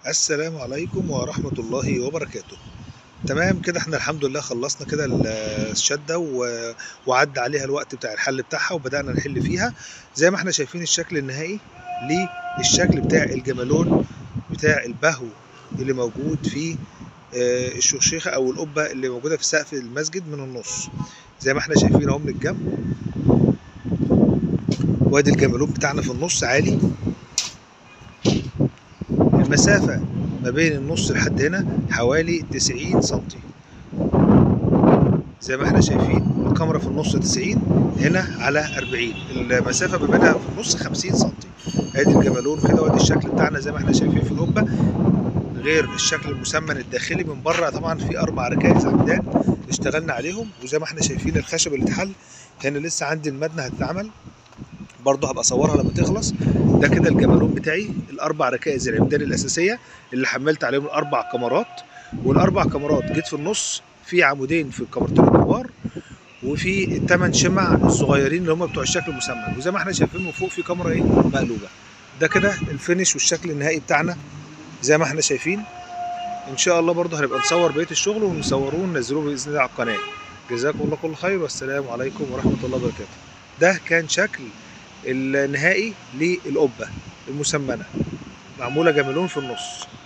السلام عليكم ورحمة الله وبركاته تمام كده احنا الحمد لله خلصنا كده ال- الشدة و- وعدى عليها الوقت بتاع الحل بتاعها وبدأنا نحل فيها زي ما احنا شايفين الشكل النهائي للشكل بتاع الجمالون بتاع البهو اللي موجود في آه، الشوشيخة أو القبة اللي موجودة في سقف المسجد من النص زي ما احنا شايفين اهو من الجنب وادي الجمالون بتاعنا في النص عالي المسافة ما بين النص لحد هنا حوالي 90 سنتي زي ما احنا شايفين الكاميرا في النص 90 هنا على 40 المسافة ما بينها في النص 50 سنتي ادي الجمالون كده وادي الشكل بتاعنا زي ما احنا شايفين في القبة غير الشكل المسمن الداخلي من بره طبعا في اربع ركائز عمدان اشتغلنا عليهم وزي ما احنا شايفين الخشب اللي اتحل هنا لسه عندي المدنة هتتعمل برضه هبقى اصورها لما تخلص ده كده الجمالون بتاعي الاربع ركائز العمدان الاساسيه اللي حملت عليهم الاربع كاميرات والاربع كاميرات جيت في النص في عمودين في الكاميرتين الكبار وفي الثمان شمع الصغيرين اللي هم بتوع الشكل المسمن وزي ما احنا شايفين من فوق في كاميرا ايه مقلوبه ده كده الفينش والشكل النهائي بتاعنا زي ما احنا شايفين ان شاء الله برضه هنبقى نصور بقيه الشغل ونصوروه وننزلوه باذن الله على القناه جزاكم الله كل خير والسلام عليكم ورحمه الله وبركاته ده كان شكل النهائي للقبه المسمنه معموله جمالون في النص